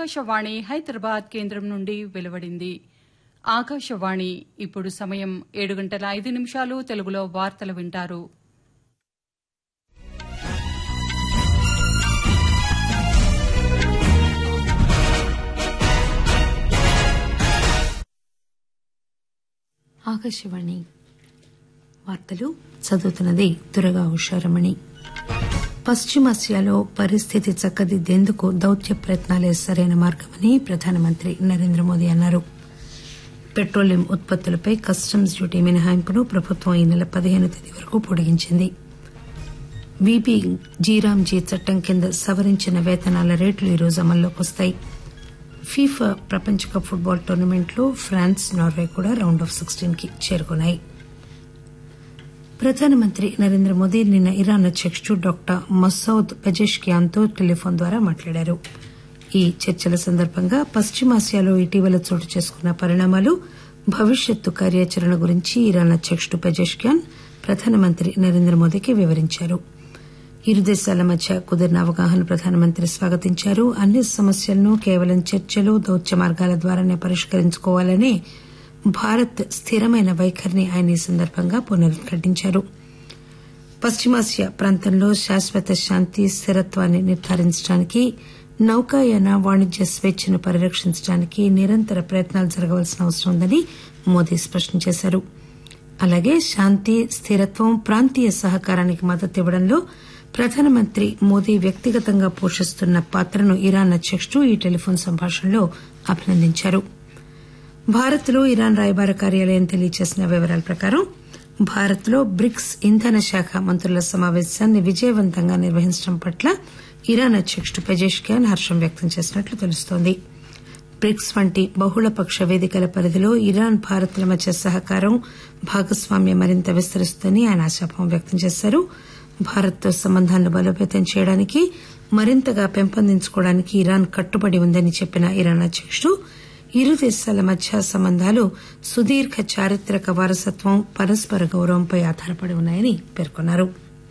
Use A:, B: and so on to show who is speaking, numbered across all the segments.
A: ఆకాశవాణి హైదరాబాద్ కేంద్రం నుండి వెలువడింది ఆకాశవాణి ఇప్పుడు సమయం ఏడు గంటల ఐదు నిమిషాలు తెలుగులో వార్తలు వింటారు
B: ఆకాశవాణి వార్తలు చదువుతున్నది దురగా ఉషారమణి పశ్చిమాసియాలో పరిస్థితి చక్కదిద్దేందుకు దౌత్య ప్రయత్నాలే సరైన మార్గమని ప్రధానమంత్రి నరేంద్ర మోదీ అన్నారు పెట్రోలియం ఉత్పత్తులపై కస్టమ్స్ డ్యూటీ మినహాయింపును ప్రభుత్వం ఈ నెల పదిహేను తేదీ వరకు పొడిగించింది బీబీ జీరాంజీ చట్టం కింద సవరించిన వేతనాల రేట్లు ఈరోజు అమల్లోకి వస్తాయి ఫీఫా ప్రపంచ కప్ ఫుట్బాల్ టోర్నమెంట్లో ఫ్రాన్స్ నార్వే కూడా రౌండ్ ఆఫ్ సిక్స్టీన్ కి చేరుకున్నాయి ప్రధానమంత్రి నరేంద్ర మోదీ నిన్న ఇరాన్ అధ్యకుడు డాక్టర్ మసౌద్ పెజెష్కియాన్ తో టెలిఫోన్ ద్వారా మాట్లాడారు ఈ చర్చల సందర్భంగా పశ్చిమాసియాలో ఇటీవల చోటు చేసుకున్న పరిణామాలు భవిష్యత్తు కార్యాచరణ గురించి ఇరాన్ అధ్యకుడు పెజెష్కియాన్ ప్రధానమంత్రి నరేంద్ర మోదీకి వివరించారు ఇరు దేశాల మధ్య కుదిరిన అవగాహన ప్రధానమంత్రి స్వాగతించారు అన్ని సమస్యలను కేవలం చర్చలు దౌత్య మార్గాల ద్వారానే పరిష్కరించుకోవాలనే భారత్ స్థిరమైన వైఖరిని ఆయన ఈ సందర్భంగా పునరుద్ఘాటించారు పశ్చిమాసియా ప్రాంతంలో శాశ్వత శాంతి స్థిరత్వాన్ని నిర్ధారించడానికి నౌకాయాన వాణిజ్య స్వేచ్చను పరిరక్షించడానికి నిరంతర ప్రయత్నాలు జరగవలసిన అవసరం ఉందని మోదీ స్పష్టం చేశారు అలాగే శాంతి స్థిరత్వం ప్రాంతీయ సహకారానికి మద్దతు ఇవ్వడంలో ప్రధానమంత్రి మోదీ వ్యక్తిగతంగా పోషిస్తున్న పాత్రను ఇరాన్ అధ్యకుడు ఈ టెలిఫోన్ సంభాషణలో అభినందించారు భారత్ లో ఇరాన్ రాయబార కార్యాలయం తెలియజేసిన వివరాల ప్రకారం భారత్ లో బ్రిక్స్ ఇంధన శాఖ మంత్రుల సమావేశాన్ని విజయవంతంగా నిర్వహించడం పట్ల ఇరాన్ అధ్యకుడు పెజేష్కియాన్ హర్షం వ్యక్తం చేసినట్లు తెలుస్తోంది బ్రిక్స్ వంటి బహుళపక్ష వేదికల పరిధిలో ఇరాన్ భారత్ ల మధ్య సహకారం భాగస్వామ్యం మరింత విస్తరిస్తుందని ఆయన ఆశాభావం వ్యక్తం చేశారు భారత్ తో సంబంధాలను బలోపేతం చేయడానికి మరింతగా పెంపొందించుకోవడానికి ఇరాన్ కట్టుబడి ఉందని చెప్పిన ఇరాన్ అధ్యకుడు ఇరు దేశాల మధ్య సంబంధాలు సుదీర్ఘ చారిత్రక వారసత్వం పరస్పర గౌరవంపై ఆధారపడి ఉన్నాయని పేర్కొన్నారు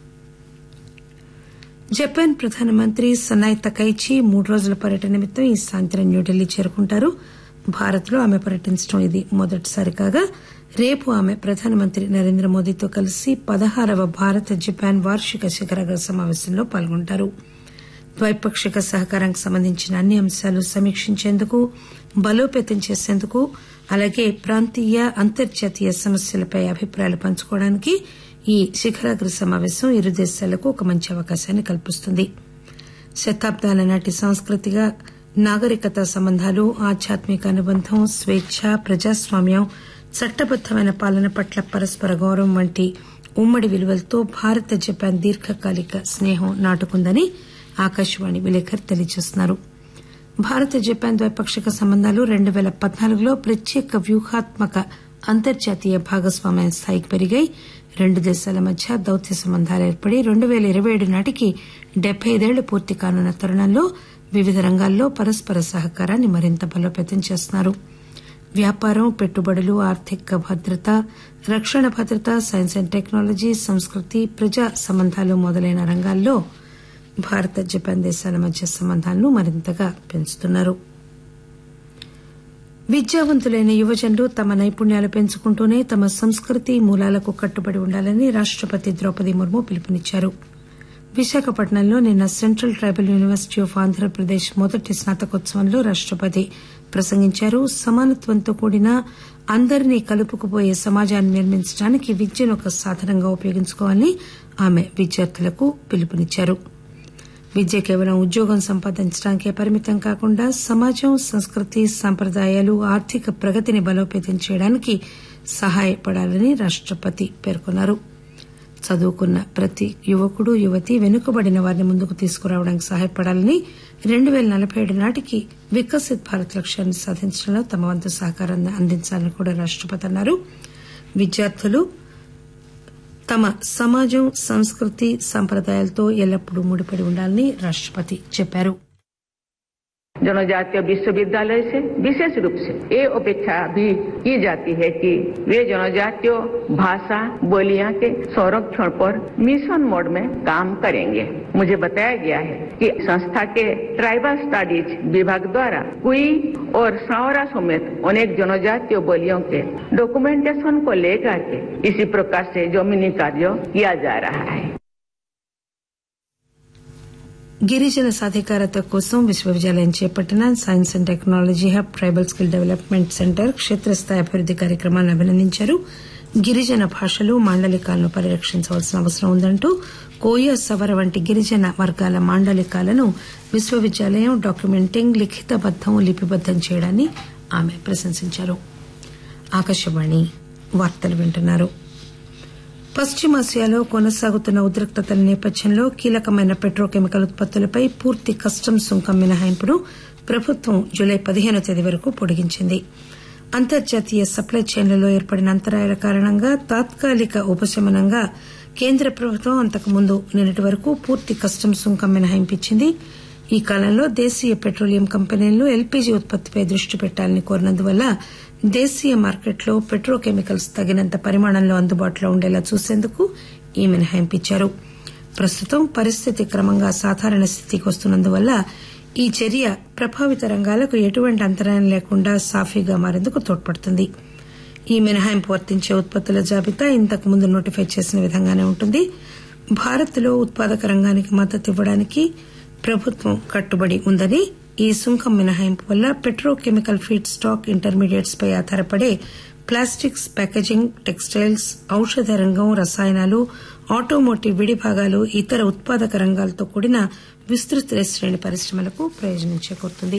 B: జపాన్ ప్రధానమంత్రి సనాయ్ తకైచి మూడు రోజుల పర్యటన నిమిత్తం ఈ సాయంత్రం న్యూఢిల్లీ చేరుకుంటారు భారత్ లో ఆమె పర్యటించడం ఇది మొదటిసారి కాగా రేపు ఆమె ప్రధానమంత్రి నరేంద్ర మోదీతో కలిసి పదహారవ భారత్ జపాన్ వార్షిక శిఖరాగ్ర సమావేశంలో పాల్గొంటారు ద్వైపాక్షిక సహకారానికి సంబంధించిన అన్ని అంశాలు సమీక్షించేందుకు బలోపేతం చేసేందుకు అలాగే ప్రాంతీయ అంతర్జాతీయ సమస్యలపై అభిప్రాయాలు పంచుకోవడానికి ఈ శిఖరాగ్ర సమావేశం ఇరు దేశాలకు ఒక మంచి అవకాశాన్ని కల్పిస్తుంది శతాబ్దాల నాటి సాంస్కృతిక నాగరికత సంబంధాలు ఆధ్యాత్మిక అనుబంధం స్వేచ్ఛ ప్రజాస్వామ్యం చట్టబద్దమైన పాలన పట్ల పరస్పర గౌరవం వంటి ఉమ్మడి విలువలతో భారత జపాన్ దీర్ఘకాలిక స్నేహం నాటుకుందని ఆకాశవాణి విలేకరి తెలియజేస్తున్నారు భారత జపాన్ ద్వైపాక్షిక సంబంధాలు రెండు పేల పద్నాలుగులో ప్రత్యేక వ్యూహాత్మక అంతర్జాతీయ భాగస్వామ్యం స్థాయికి పెరిగాయి రెండు దేశాల మధ్య దౌత్య సంబంధాలు ఏర్పడి రెండు పేల ఇరవై ఏడు నాటికి డెబ్బై ఐదేళ్లు పూర్తి కానున్న తరుణంలో వివిధ రంగాల్లో పరస్పర సహకారాన్ని మరింత బలోపేతం చేస్తున్నారు వ్యాపారం పెట్టుబడులు ఆర్థిక భద్రత రక్షణ భద్రత సైన్స్ అండ్ టెక్నాలజీ సంస్కృతి ప్రజా సంబంధాలు మొదలైన రంగాల్లో భారత జపాన్ దేశాల మధ్య సంబంధాలను మరింతగా పెంచుతున్నారు విద్యావంతులైన యువజనులు తమ నైపుణ్యాలు పెంచుకుంటూనే తమ సంస్కృతి మూలాలకు కట్టుబడి ఉండాలని రాష్టపతి ద్రౌపది ముర్ము పిలుపునిచ్చారు విశాఖపట్నంలో నిన్న central tribal university of Andhra Pradesh మొదటి స్నాతకోత్సవంలో రాష్టపతి ప్రసంగించారు సమానత్వంతో కూడిన అందరినీ కలుపుకుపోయే సమాజాన్ని నిర్మించడానికి విద్యను ఒక సాధనంగా ఉపయోగించుకోవాలని ఆమె విద్యార్థులకు పిలుపునిచ్చారు విద్య కేవలం ఉద్యోగం సంపాదించడానికే పరిమితం కాకుండా సమాజం సంస్కృతి సంప్రదాయాలు ఆర్థిక ప్రగతిని బలోపేతం చేయడానికి సహాయపడాలని రాష్టపతి పేర్కొన్నారు చదువుకున్న ప్రతి యువకుడు యువతి వెనుకబడిన వారిని ముందుకు తీసుకురావడానికి సహాయపడాలని రెండు పేల నలబై ఏడు నాటికి వికసిత్ భారత్ లక్ష్యాన్ని సాధించడంలో తమ వంతు సహకారాన్ని అందించాలని కూడా రాష్టపతి అన్నారు విద్యార్థులు తమ సమాజం సంస్కృతి సంప్రదాయాలతో ఎల్లప్పుడూ ముడిపడి ఉండాలని రాష్టపతి చెప్పారు
C: जनजातीय विश्वविद्यालय से विशेष रूप से ये अपेक्षा भी की जाती है कि वे जनजातीय भाषा बोलियां के संरक्षण पर मिशन मोड में काम करेंगे मुझे बताया गया है कि संस्था के ट्राइबल स्टडीज विभाग द्वारा कुई और सावरा समेत अनेक जनजातीय बोलियों के डॉक्यूमेंटेशन को लेकर के इसी प्रकार से जमीनी कार्य किया जा रहा है
B: గిరిజన సాధికారత కోసం విశ్వవిద్యాలయం చేపట్టిన science and technology hub tribal skill development centre క్షేత్రస్థాయి అభివృద్ది కార్యక్రమాన్ని అభినందించారు గిరిజన భాషలు మాండలికాలను పరిరక్షించవలసిన అవసరం ఉందంటూ కోయ సవర వంటి గిరిజన వర్గాల మాండలికాలను విశ్వవిద్యాలయం డాక్యుమెంటింగ్ లిఖితబద్దం లిపిబద్దం చేయడాన్ని ఆమె ప్రశంసించారు ఆకాశవాణి వార్తలు వింటున్నారు పశ్చిమాసియాలో కొనసాగుతున్న ఉద్రిక్తతల నేపథ్యంలో కీలకమైన పెట్రోకెమికల్ ఉత్పత్తులపై పూర్తి కస్టమ్స్ సుంకం మినహాయింపును ప్రభుత్వం జులై పదిహేనో తేదీ వరకు పొడిగించింది అంతర్జాతీయ సప్లై చైన్లలో ఏర్పడిన అంతరాయాల కారణంగా తాత్కాలిక ఉపశమనంగా కేంద్ర ప్రభుత్వం అంతకుముందు నిన్నటి వరకు పూర్తి కస్టమ్స్ సుంకం మినహాయింపు ఇచ్చింది ఈ కాలంలో దేశీయ పెట్రోలియం కంపెనీలు ఎల్పీజీ ఉత్పత్తిపై దృష్టి పెట్టాలని కోరినందువల్ల దేశీయ మార్కెట్లో పెట్రోకెమికల్స్ తగినంత పరిమాణంలో అందుబాటులో ఉండేలా చూసేందుకు ఈ మినహాయింపు ఇచ్చారు ప్రస్తుతం పరిస్థితి క్రమంగా సాధారణ స్థితికి వస్తున్నందువల్ల ఈ చర్య ప్రభావిత రంగాలకు ఎటువంటి అంతరాయం లేకుండా సాఫీగా మారేందుకు తోడ్పడుతుంది ఈ మినహాయింపు వర్తించే ఉత్పత్తుల జాబితా ఇంతకు ముందు నోటిఫై చేసిన విధంగానే ఉంటుంది భారత్లో ఉత్పాదక రంగానికి మద్దతు ఇవ్వడానికి ప్రభుత్వం కట్టుబడి ఉందని ఈ సుంకం మినహాయింపు వల్ల పెట్రోకెమికల్ ఫీడ్ స్టాక్ ఇంటర్మీడియట్స్ పై ఆధారపడే ప్లాస్టిక్స్ ప్యాకేజింగ్ టెక్స్టైల్స్ ఔషధ రంగం రసాయనాలు ఆటోమోటివ్ విడిభాగాలు ఇతర ఉత్పాదక రంగాలతో కూడిన విస్తృత శ్రేణి పరిశ్రమలకు ప్రయోజనం చేకూరుతుంది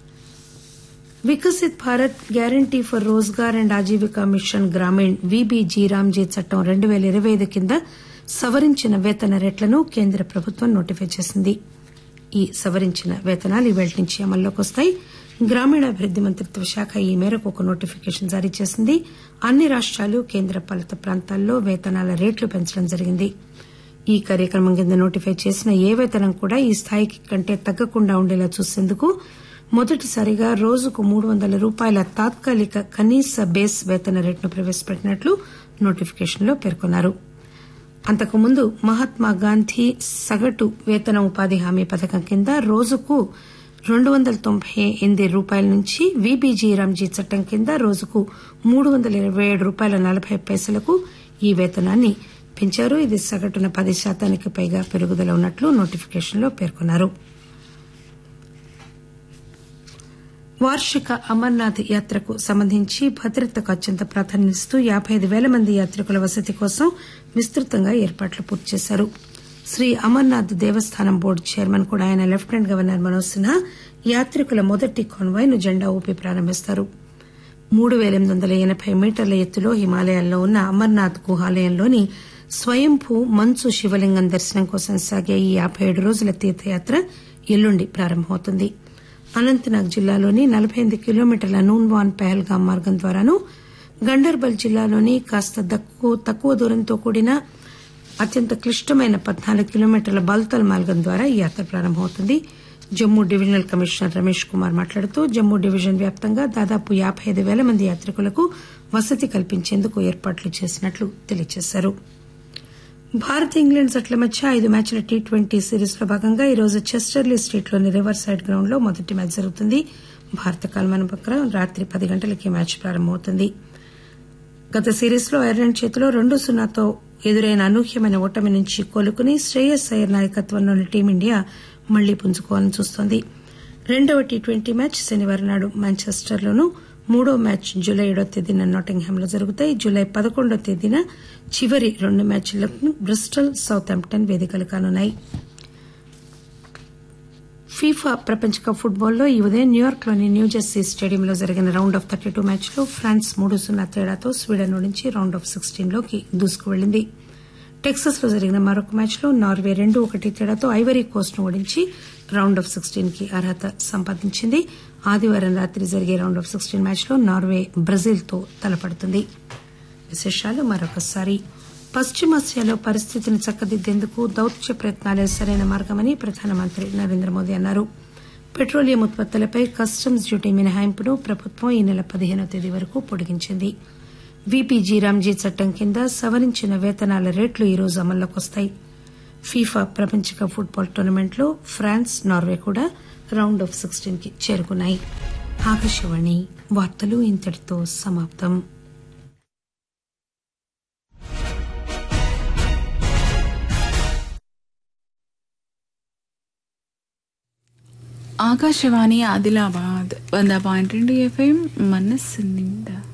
B: Viksit Bharat guarantee for Rozgar and Ajeevika mission Gramin VBG Ramji చట్టం రెండు పేల ఇరవై ఐదు కింద సవరించిన వేతన రేట్లను కేంద్ర ప్రభుత్వం నోటిఫై చేసింది ఈ సవరించిన వేతనాలు ఇవాళ నుంచి అమల్లోకి వస్తాయి గ్రామీణాభివృద్ది మంత్రిత్వ శాఖ ఈ మేరకు ఒక నోటిఫికేషన్ జారీ చేసింది అన్ని రాష్టాలు కేంద్ర పాలిత ప్రాంతాల్లో వేతనాల రేట్లు పెంచడం జరిగింది ఈ కార్యక్రమం కింద నోటిఫై చేసిన ఏ వేతనం కూడా ఈ స్థాయికి కంటే తగ్గకుండా ఉండేలా చూసేందుకు మొదటిసారిగా రోజుకు మూడు వందల రూపాయల తాత్కాలిక కనీస బేస్ వేతన రేటును ప్రవేశపెట్టినట్లు నోటిఫికేషన్లో పేర్కొన్నారు అంతకుముందు మహాత్మాగాంధీ సగటు వేతన ఉపాధి హామీ పథకం కింద రోజుకు రెండు వందల తొంభై ఎనిమిది రూపాయల నుంచి వీబీజీ రామ్జీ చట్టం కింద రోజుకు మూడు వందల ఇరవై ఏడు రూపాయల నలభై పైసలకు ఈ వేతనాన్ని పెంచారు ఇది సగటున పది శాతానికి పైగా పెరుగుదల ఉన్నట్లు నోటిఫికేషన్లో పేర్కొన్నారు వార్షిక అమర్నాథ్ యాత్రకు సంబంధించి భద్రతకు అత్యంత ప్రాధాన్యమిస్తూ యాబై ఐదు పేల మంది యాత్రికుల వసతి కోసం విస్తృతంగా ఏర్పాట్లు పూర్తి చేశారు శ్రీ అమర్నాథ్ దేవస్థానం బోర్డు చైర్మన్ కూడా ఆయన లెఫ్టినెంట్ గవర్నర్ మనోజ్ సిన్హా యాత్రికుల మొదటి కాన్వాయ్ ను జెండా ఊపి ప్రారంభిస్తారు మూడు పేల ఎనిమిది వందల ఎనబై మీటర్ల ఎత్తులో హిమాలయాల్లో ఉన్న అమర్నాథ్ గుహాలయంలోని స్వయంభూ మంచు శివలింగం దర్శనం కోసం సాగే ఈ యాబై ఏడు రోజుల తీర్థయాత్ర ఎల్లుండి ప్రారంభమవుతుంది అనంతనాగ్ జిల్లాలోని నలబై ఎనిమిది కిలోమీటర్ల నూన్వాన్ పెహల్గాం మార్గం ద్వారాను గండర్బల్ జిల్లాలోని కాస్త తక్కువ దూరంతో కూడిన అత్యంత క్లిష్టమైన పద్నాలుగు కిలోమీటర్ల బల్తల్ మార్గం ద్వారా ఈ యాత్ర ప్రారంభమవుతుంది జమ్మూ డివిజనల్ కమిషనర్ రమేష్ కుమార్ మాట్లాడుతూ జమ్మూ డివిజన్ వ్యాప్తంగా దాదాపు యాబై ఐదు పేల మంది యాత్రికులకు వసతి కల్పించేందుకు ఏర్పాట్లు చేసినట్లు తెలియజేశారు భారత్ ఇంగ్లాండ్ జట్ల మధ్య ఐదు మ్యాచ్ల టీ ట్వంటీ సిరీస్ లో భాగంగా ఈరోజు చెస్టర్లీ స్ట్రీట్లోని రివర్ సైడ్ గ్రౌండ్ లో మొదటి మ్యాచ్ జరుగుతుంది భారత కాలమానం ప్రకారం రాత్రి పది గంటలకి మ్యాచ్ ప్రారంభమవుతుంది గత సిరీస్ లో ఐర్లాండ్ చేతిలో రెండు సున్నాతో ఎదురైన అనూహ్యమైన ఓటమి నుంచి కోలుకుని శ్రేయస్ అయ్యర్ నాయకత్వంలోని టీమిండియా మళ్లీ పుంజుకోవాలని చూస్తోంది రెండవ టీ ట్వంటీ మ్యాచ్ శనివారం నాడు మాంచెస్టర్లోనూ మూడో మ్యాచ్ జూలై ఏడో తేదీన నాటింగ్హామ్ లో జరుగుతాయి జూలై పదకొండో తేదీన చివరి రెండు మ్యాచ్లకు బ్రిస్టల్ సౌత్ ఆంప్టన్ వేదికలు కానున్నాయి ఫీఫా ప్రపంచ కప్ ఫుట్బాల్లో ఈ ఉదయం న్యూయార్క్ లోని న్యూజెర్సీ స్టేడియంలో జరిగిన round of thirty two match లో ఫ్రాన్స్ మూడు సున్నా తేడాతో స్వీడన్ నుంచి రౌండ్ ఆఫ్ సిక్స్టీన్ లోకి దూసుకువెళ్లింది టెక్సాస్ లో జరిగిన మరొక మ్యాచ్ లో నార్వే రెండు ఒకటి తేడాతో ఐవరీ కోస్ట్ ను ఓడించి రౌండ్ ఆఫ్ సిక్స్టీన్ కి అర్హత సంపాదించింది ఆదివారం రాత్రి జరిగే రౌండ్ ఆఫ్ సిక్స్టీన్ మ్యాచ్ లో నార్వే బ్రెజిల్ తో తలపడుతుంది విశేషాలు మరొకసారి పశ్చిమాసియాలో పరిస్థితిని చక్కదిద్దేందుకు దౌత్య ప్రయత్నాలే సరైన మార్గమని ప్రధానమంత్రి నరేంద్ర మోదీ అన్నారు పెట్రోలియం ఉత్పత్తులపై కస్టమ్స్ డ్యూటీ మినహాయింపును ప్రభుత్వం ఈ నెల పదిహేనో తేదీ వరకు పొడిగించింది వీపీజీ రామ్జీ చట్టం కింద సవరించిన వేతనాల రేట్లు ఈ రోజు అమల్లోకి వస్తాయి ఫీఫా ప్రపంచ కప్ ఫుట్బాల్ టోర్నమెంట్లో ఫ్రాన్స్ నార్వే కూడా రౌండ్ ఆఫ్ సిక్స్టీన్ కి చేరుకున్నాయి ఆకాశవాణి వార్తలు ఇంతటితో సమాప్తం
D: ఆకాశవాణి ఆదిలాబాద్ వంద పాయింట్ రెండు ఎఫ్ఎం మనస్సు నిండా